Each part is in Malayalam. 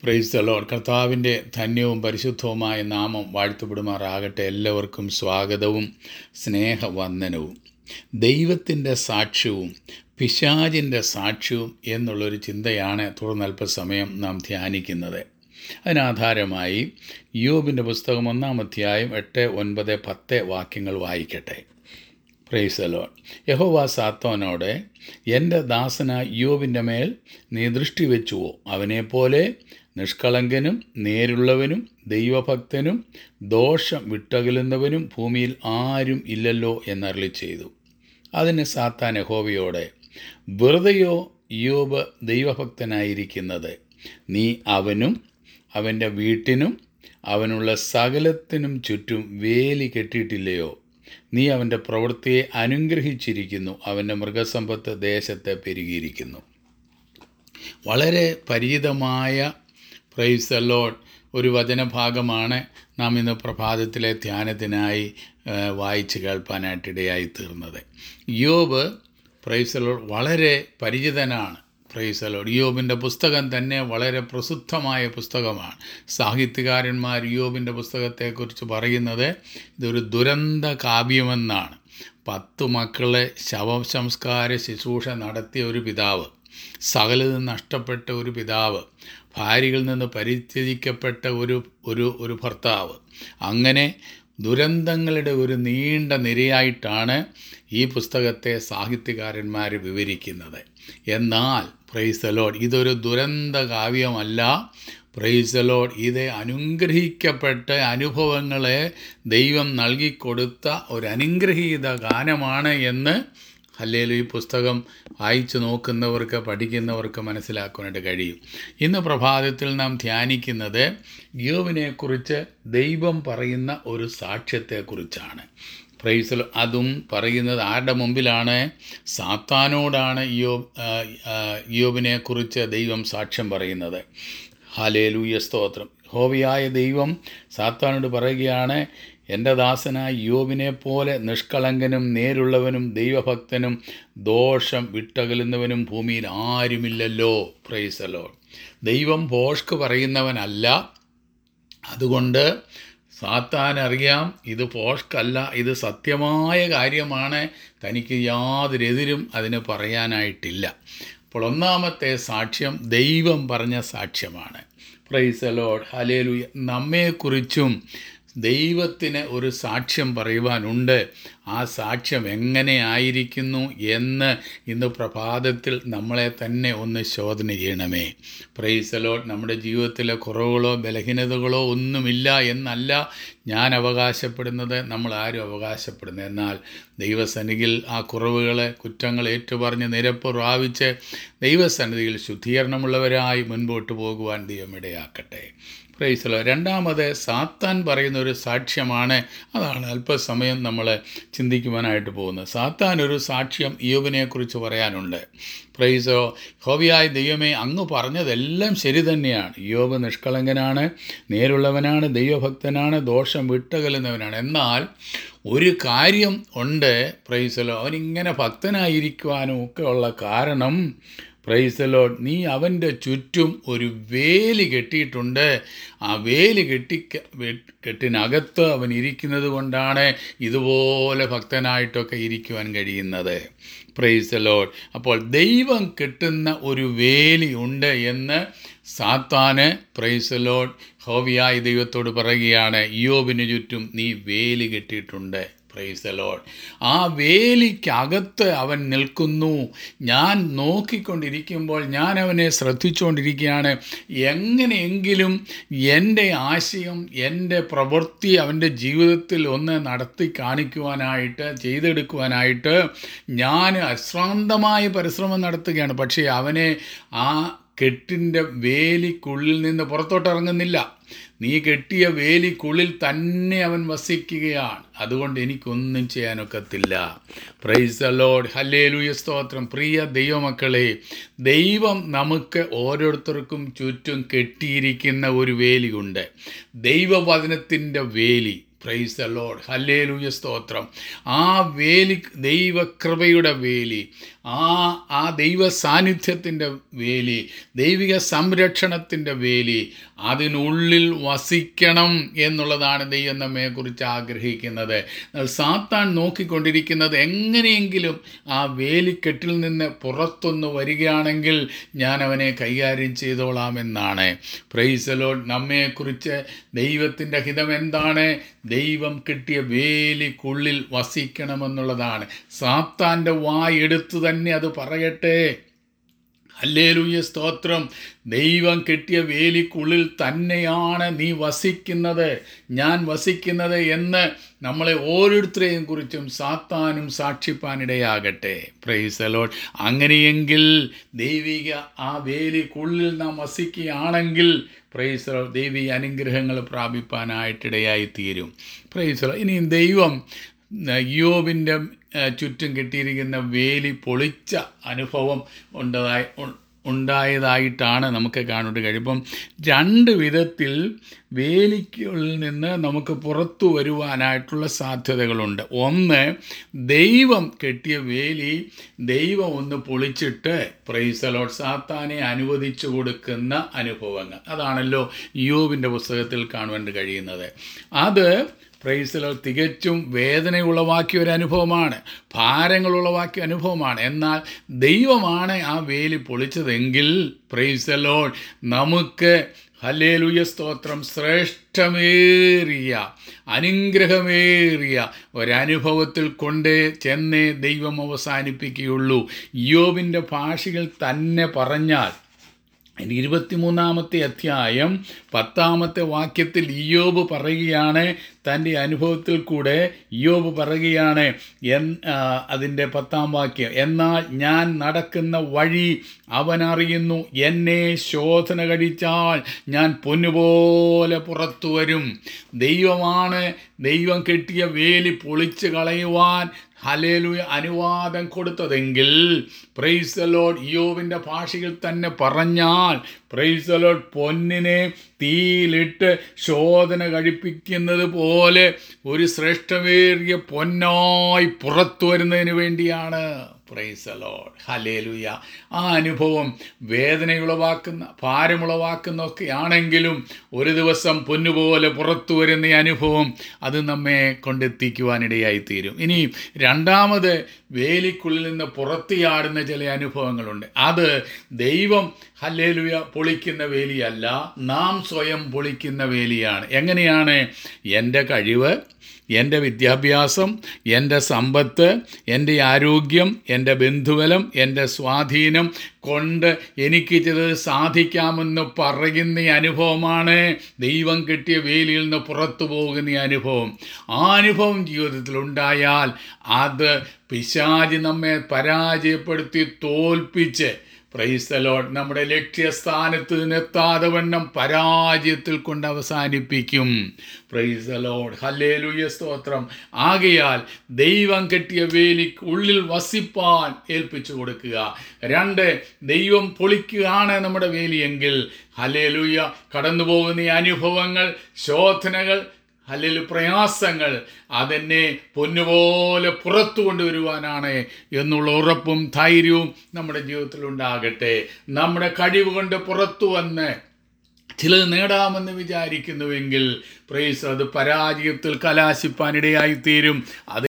പ്രൈസ്തലോ കർത്താവിൻ്റെ ധന്യവും പരിശുദ്ധവുമായ നാമം വാഴ്ത്തപ്പെടുമാറാകട്ടെ എല്ലാവർക്കും സ്വാഗതവും സ്നേഹവന്ദനവും ദൈവത്തിൻ്റെ സാക്ഷ്യവും പിശാചിൻ്റെ സാക്ഷ്യവും എന്നുള്ളൊരു ചിന്തയാണ് തുടർന്ന് അല്പസമയം നാം ധ്യാനിക്കുന്നത് അതിനാധാരമായി യോബിൻ്റെ പുസ്തകം ഒന്നാം അധ്യായം എട്ട് ഒൻപത് പത്ത് വാക്യങ്ങൾ വായിക്കട്ടെ പ്രൈസലോൺ യഹോവ സാത്തോനോട് എൻ്റെ ദാസനായ യോബിൻ്റെ മേൽ നീ ദൃഷ്ടി വെച്ചുവോ അവനെപ്പോലെ നിഷ്കളങ്കനും നേരുള്ളവനും ദൈവഭക്തനും ദോഷം വിട്ടകലുന്നവനും ഭൂമിയിൽ ആരും ഇല്ലല്ലോ എന്നരളി ചെയ്തു അതിന് സാത്താൻ യഹോവയോടെ വെറുതെയോ യോബ് ദൈവഭക്തനായിരിക്കുന്നത് നീ അവനും അവൻ്റെ വീട്ടിനും അവനുള്ള സകലത്തിനും ചുറ്റും വേലി കെട്ടിയിട്ടില്ലയോ നീ അവൻ്റെ പ്രവൃത്തിയെ അനുഗ്രഹിച്ചിരിക്കുന്നു അവൻ്റെ മൃഗസമ്പത്ത് ദേശത്തെ പെരുകിയിരിക്കുന്നു വളരെ പരിചിതമായ പ്രൈസ് അലോട്ട് ഒരു വചനഭാഗമാണ് നാം ഇന്ന് പ്രഭാതത്തിലെ ധ്യാനത്തിനായി ആ, വായിച്ച് കേൾപ്പാനായിട്ടിടയായി തീർന്നത് യോബ് പ്രൈസ് അലോട്ട് വളരെ പരിചിതനാണ് പ്രൈസ് അലോട്ട് യോബിൻ്റെ പുസ്തകം തന്നെ വളരെ പ്രസിദ്ധമായ പുസ്തകമാണ് സാഹിത്യകാരന്മാർ യോബിൻ്റെ പുസ്തകത്തെക്കുറിച്ച് പറയുന്നത് ഇതൊരു ദുരന്ത കാവ്യമെന്നാണ് പത്തു മക്കളെ ശവസംസ്കാര ശുശ്രൂഷ നടത്തിയ ഒരു പിതാവ് സകലതും നഷ്ടപ്പെട്ട ഒരു പിതാവ് ഭാര്യകളിൽ നിന്ന് പരിത്യജിക്കപ്പെട്ട ഒരു ഒരു ഒരു ഭർത്താവ് അങ്ങനെ ദുരന്തങ്ങളുടെ ഒരു നീണ്ട നിരയായിട്ടാണ് ഈ പുസ്തകത്തെ സാഹിത്യകാരന്മാർ വിവരിക്കുന്നത് എന്നാൽ പ്രൈസലോഡ് ഇതൊരു ദുരന്ത കാവ്യമല്ല പ്രൈസലോഡ് ഇത് അനുഗ്രഹിക്കപ്പെട്ട അനുഭവങ്ങളെ ദൈവം നൽകിക്കൊടുത്ത ഒരു അനുഗ്രഹീത ഗാനമാണ് എന്ന് അല്ലേലും ഈ പുസ്തകം വായിച്ചു നോക്കുന്നവർക്ക് പഠിക്കുന്നവർക്ക് മനസ്സിലാക്കാനായിട്ട് കഴിയും ഇന്ന് പ്രഭാതത്തിൽ നാം ധ്യാനിക്കുന്നത് യോവിനെക്കുറിച്ച് ദൈവം പറയുന്ന ഒരു സാക്ഷ്യത്തെക്കുറിച്ചാണ് പ്രൈസൽ അതും പറയുന്നത് ആരുടെ മുമ്പിലാണ് സാത്താനോടാണ് യോ യോബിനെക്കുറിച്ച് ദൈവം സാക്ഷ്യം പറയുന്നത് ഹാലേലൂയ സ്തോത്രം ഹോവിയായ ദൈവം സാത്താനോട് പറയുകയാണ് എൻ്റെ ദാസനായ യോബിനെ പോലെ നിഷ്കളങ്കനും നേരുള്ളവനും ദൈവഭക്തനും ദോഷം വിട്ടകലുന്നവനും ഭൂമിയിൽ ആരുമില്ലല്ലോ പ്രൈസലോ ദൈവം ഭോഷ്ക്ക് പറയുന്നവനല്ല അതുകൊണ്ട് സാത്താൻ അറിയാം ഇത് പോഷ്കല്ല ഇത് സത്യമായ കാര്യമാണ് തനിക്ക് യാതൊരു എതിരും അതിന് പറയാനായിട്ടില്ല അപ്പോൾ ഒന്നാമത്തെ സാക്ഷ്യം ദൈവം പറഞ്ഞ സാക്ഷ്യമാണ് പ്രൈസ് ലോഡ് ഹലേലു നമ്മെക്കുറിച്ചും ദൈവത്തിന് ഒരു സാക്ഷ്യം പറയുവാനുണ്ട് ആ സാക്ഷ്യം എങ്ങനെ ആയിരിക്കുന്നു എന്ന് ഇന്ന് പ്രഭാതത്തിൽ നമ്മളെ തന്നെ ഒന്ന് ശോധന ചെയ്യണമേ പ്രൈസലോട്ട് നമ്മുടെ ജീവിതത്തിലെ കുറവുകളോ ബലഹീനതകളോ ഒന്നുമില്ല എന്നല്ല ഞാൻ അവകാശപ്പെടുന്നത് നമ്മൾ ആരും അവകാശപ്പെടുന്നത് എന്നാൽ ദൈവസന്നിധിയിൽ ആ കുറവുകളെ കുറ്റങ്ങൾ ഏറ്റുപറഞ്ഞ് നിരപ്പ് പ്രാപിച്ച് ദൈവസന്നിധിയിൽ ശുദ്ധീകരണമുള്ളവരായി മുൻപോട്ട് പോകുവാൻ ദൈവം ഇടയാക്കട്ടെ പ്രൈസലോ രണ്ടാമത് സാത്താൻ പറയുന്ന ഒരു സാക്ഷ്യമാണ് അതാണ് അല്പസമയം നമ്മൾ ചിന്തിക്കുവാനായിട്ട് പോകുന്നത് സാത്താൻ ഒരു സാക്ഷ്യം യോബിനെക്കുറിച്ച് പറയാനുണ്ട് പ്രൈസോ ഹോബിയായ ദൈവമേ അങ്ങ് പറഞ്ഞതെല്ലാം ശരി തന്നെയാണ് യോബ് നിഷ്കളങ്കനാണ് നേരുള്ളവനാണ് ദൈവഭക്തനാണ് ദോഷം വിട്ടകലുന്നവനാണ് എന്നാൽ ഒരു കാര്യം ഉണ്ട് പ്രൈസലോ അവനിങ്ങനെ ഭക്തനായിരിക്കുവാനും ഒക്കെ ഉള്ള കാരണം പ്രൈസലോ നീ അവൻ്റെ ചുറ്റും ഒരു വേലി കെട്ടിയിട്ടുണ്ട് ആ വേലി കെട്ടി കെട്ടിനകത്ത് അവൻ ഇരിക്കുന്നത് കൊണ്ടാണ് ഇതുപോലെ ഭക്തനായിട്ടൊക്കെ ഇരിക്കുവാൻ കഴിയുന്നത് പ്രൈസലോഡ് അപ്പോൾ ദൈവം കെട്ടുന്ന ഒരു വേലി ഉണ്ട് എന്ന് സാത്താന് പ്രൈസലോഡ് ഹോവിയായ ദൈവത്തോട് പറയുകയാണ് യോബിന് ചുറ്റും നീ വേലി കെട്ടിയിട്ടുണ്ട് പ്രൈസ് ലോഡ് ആ വേലിക്കകത്ത് അവൻ നിൽക്കുന്നു ഞാൻ നോക്കിക്കൊണ്ടിരിക്കുമ്പോൾ ഞാൻ അവനെ ശ്രദ്ധിച്ചുകൊണ്ടിരിക്കുകയാണ് എങ്ങനെയെങ്കിലും എൻ്റെ ആശയം എൻ്റെ പ്രവൃത്തി അവൻ്റെ ജീവിതത്തിൽ ഒന്ന് നടത്തി കാണിക്കുവാനായിട്ട് ചെയ്തെടുക്കുവാനായിട്ട് ഞാൻ അശ്രാന്തമായ പരിശ്രമം നടത്തുകയാണ് പക്ഷേ അവനെ ആ കെട്ടിൻ്റെ വേലിക്കുള്ളിൽ നിന്ന് പുറത്തോട്ട് ഇറങ്ങുന്നില്ല നീ കെട്ടിയ വേലിക്കുള്ളിൽ തന്നെ അവൻ വസിക്കുകയാണ് അതുകൊണ്ട് എനിക്കൊന്നും ചെയ്യാനൊക്കത്തില്ല പ്രൈസ് ലോഡ് ഹല്ലേലൂയ സ്തോത്രം പ്രിയ ദൈവമക്കളെ ദൈവം നമുക്ക് ഓരോരുത്തർക്കും ചുറ്റും കെട്ടിയിരിക്കുന്ന ഒരു വേലിയുണ്ട് ദൈവവചനത്തിൻ്റെ വേലി പ്രൈസ് ദ ലോഡ് ഹല്ലേലൂയ സ്തോത്രം ആ വേലി ദൈവകൃപയുടെ വേലി ആ ആ ദൈവ സാന്നിധ്യത്തിൻ്റെ വേലി ദൈവിക സംരക്ഷണത്തിൻ്റെ വേലി അതിനുള്ളിൽ വസിക്കണം എന്നുള്ളതാണ് ദൈവം നമ്മെക്കുറിച്ച് ആഗ്രഹിക്കുന്നത് എന്നാൽ സാത്താൻ നോക്കിക്കൊണ്ടിരിക്കുന്നത് എങ്ങനെയെങ്കിലും ആ വേലിക്കെട്ടിൽ നിന്ന് പുറത്തൊന്ന് വരികയാണെങ്കിൽ ഞാൻ അവനെ കൈകാര്യം ചെയ്തോളാമെന്നാണ് പ്രൈസലോൺ നമ്മെക്കുറിച്ച് ദൈവത്തിൻ്റെ ഹിതം എന്താണ് ദൈവം കിട്ടിയ വേലിക്കുള്ളിൽ വസിക്കണമെന്നുള്ളതാണ് സാത്താൻ്റെ വായെടുത്ത് തന്നെ അത് പറയട്ടെ ഹല്ലേലൂയ സ്തോത്രം ദൈവം കെട്ടിയ വേലിക്കുള്ളിൽ തന്നെയാണ് നീ വസിക്കുന്നത് ഞാൻ വസിക്കുന്നത് എന്ന് നമ്മളെ ഓരോരുത്തരെയും കുറിച്ചും സാത്താനും സാക്ഷിപ്പാനിടയാകട്ടെ പ്രൈസ് അലോട്ട് അങ്ങനെയെങ്കിൽ ദൈവിക ആ വേലിക്കുള്ളിൽ നാം വസിക്കുകയാണെങ്കിൽ പ്രൈസ് ദൈവിക അനുഗ്രഹങ്ങൾ പ്രാപിപ്പാനായിട്ടിടയായി തീരും പ്രൈസ് ഇനിയും ദൈവം യോബിൻ്റെ ചുറ്റും കെട്ടിയിരിക്കുന്ന വേലി പൊളിച്ച അനുഭവം ഉണ്ടായി ഉണ്ടായതായിട്ടാണ് നമുക്ക് കാണാൻ കഴിയും ഇപ്പം രണ്ട് വിധത്തിൽ വേലിക്കുള്ളിൽ നിന്ന് നമുക്ക് പുറത്തു വരുവാനായിട്ടുള്ള സാധ്യതകളുണ്ട് ഒന്ന് ദൈവം കെട്ടിയ വേലി ദൈവം ഒന്ന് പൊളിച്ചിട്ട് പ്രൈസലോട്ട് സാത്താനെ അനുവദിച്ചു കൊടുക്കുന്ന അനുഭവങ്ങൾ അതാണല്ലോ യോബിൻ്റെ പുസ്തകത്തിൽ കാണുവാൻ കഴിയുന്നത് അത് പ്രൈസലോ തികച്ചും വേദന ഉളവാക്കിയ ഒരു അനുഭവമാണ് ഭാരങ്ങൾ ഉളവാക്കിയ അനുഭവമാണ് എന്നാൽ ദൈവമാണ് ആ വേലി പൊളിച്ചതെങ്കിൽ പ്രൈസലോ നമുക്ക് ഹലേലുയ സ്തോത്രം ശ്രേഷ്ഠമേറിയ അനുഗ്രഹമേറിയ ഒരനുഭവത്തിൽ കൊണ്ട് ചെന്നേ ദൈവം അവസാനിപ്പിക്കുകയുള്ളൂ യോബിൻ്റെ ഭാഷകൾ തന്നെ പറഞ്ഞാൽ അതിൻ്റെ ഇരുപത്തിമൂന്നാമത്തെ അധ്യായം പത്താമത്തെ വാക്യത്തിൽ ഇയോബ് പറയുകയാണ് തൻ്റെ അനുഭവത്തിൽ കൂടെ ഇയോബ് പറയുകയാണ് എൻ അതിൻ്റെ പത്താം വാക്യം എന്നാൽ ഞാൻ നടക്കുന്ന വഴി അവൻ അറിയുന്നു എന്നെ ശോധന കഴിച്ചാൽ ഞാൻ പൊന്നുപോലെ പുറത്തു വരും ദൈവമാണ് ദൈവം കെട്ടിയ വേലി പൊളിച്ച് കളയുവാൻ ഹലേലു അനുവാദം കൊടുത്തതെങ്കിൽ പ്രൈസ് ലോഡ് യോവിൻ്റെ ഭാഷയിൽ തന്നെ പറഞ്ഞാൽ പ്രൈസ് ലോഡ് പൊന്നിനെ തീയിലിട്ട് ശോധന കഴിപ്പിക്കുന്നത് പോലെ ഒരു ശ്രേഷ്ഠമേറിയ പൊന്നായി പുറത്തു വരുന്നതിന് വേണ്ടിയാണ് പ്രൈസ് ലോഡ് ഹലേലുയ ആ അനുഭവം വേദനയുളവാക്കുന്ന ഭാരമുളവാക്കുന്ന ഒക്കെ ആണെങ്കിലും ഒരു ദിവസം പൊന്നുപോലെ പുറത്തു വരുന്ന ഈ അനുഭവം അത് നമ്മെ കൊണ്ടെത്തിക്കുവാനിടയായി തീരും ഇനി രണ്ടാമത് വേലിക്കുള്ളിൽ നിന്ന് പുറത്തിയാടുന്ന ചില അനുഭവങ്ങളുണ്ട് അത് ദൈവം ഹല്ലേലുയ പൊളിക്കുന്ന വേലിയല്ല നാം സ്വയം പൊളിക്കുന്ന വേലിയാണ് എങ്ങനെയാണ് എൻ്റെ കഴിവ് എൻ്റെ വിദ്യാഭ്യാസം എൻ്റെ സമ്പത്ത് എൻ്റെ ആരോഗ്യം എൻ്റെ ബന്ധുബലം എൻ്റെ സ്വാധീനം കൊണ്ട് എനിക്ക് ചിലത് സാധിക്കാമെന്ന് പറയുന്ന ഈ അനുഭവമാണ് ദൈവം കിട്ടിയ വേലിയിൽ നിന്ന് പുറത്തു പോകുന്ന ഈ അനുഭവം ആ അനുഭവം ജീവിതത്തിൽ ഉണ്ടായാൽ അത് പിശാചി നമ്മെ പരാജയപ്പെടുത്തി തോൽപ്പിച്ച് പ്രൈസ്തലോട്ട് നമ്മുടെ ലക്ഷ്യസ്ഥാനത്ത് നിന്നെത്താതെ വണ്ണം പരാജയത്തിൽ കൊണ്ട് അവസാനിപ്പിക്കും പ്രൈസലോഡ് ഹല്ലേലൂയ സ്തോത്രം ആകയാൽ ദൈവം കെട്ടിയ വേലിക്ക് ഉള്ളിൽ വസിപ്പാൻ ഏൽപ്പിച്ചു കൊടുക്കുക രണ്ട് ദൈവം പൊളിക്കുകയാണ് നമ്മുടെ വേലിയെങ്കിൽ ഹല്ലേലൂയ കടന്നു പോകുന്ന ഈ അനുഭവങ്ങൾ ശോധനകൾ അല്ലെങ്കിൽ പ്രയാസങ്ങൾ അതെന്നെ പൊന്നുപോലെ പുറത്തു കൊണ്ടുവരുവാനാണ് എന്നുള്ള ഉറപ്പും ധൈര്യവും നമ്മുടെ ജീവിതത്തിൽ ഉണ്ടാകട്ടെ നമ്മുടെ കഴിവ് കൊണ്ട് പുറത്തു വന്ന് ചിലത് നേടാമെന്ന് വിചാരിക്കുന്നുവെങ്കിൽ പ്രൈസ് അത് പരാജയത്തിൽ കലാശിപ്പാനിടയായിത്തീരും അത്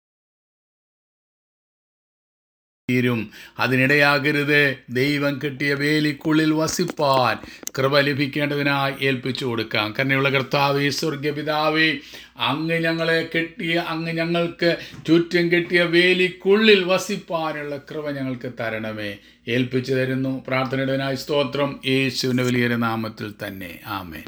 തീരും അതിനിടയാകരുത് ദൈവം കെട്ടിയ വേലിക്കുള്ളിൽ വസിപ്പാൻ കൃപ ലഭിക്കേണ്ടതിനായി ഏൽപ്പിച്ചു കൊടുക്കാം കരുണയുള്ള കർത്താവേ സ്വർഗപിതാവേ അങ്ങ് ഞങ്ങളെ കെട്ടിയ അങ്ങ് ഞങ്ങൾക്ക് ചുറ്റും കെട്ടിയ വേലിക്കുള്ളിൽ വസിപ്പാനുള്ള കൃപ ഞങ്ങൾക്ക് തരണമേ ഏൽപ്പിച്ചു തരുന്നു പ്രാർത്ഥനയുടേതിനായി സ്തോത്രം യേശുവിൻ്റെ വലിയൊരു നാമത്തിൽ തന്നെ ആമേ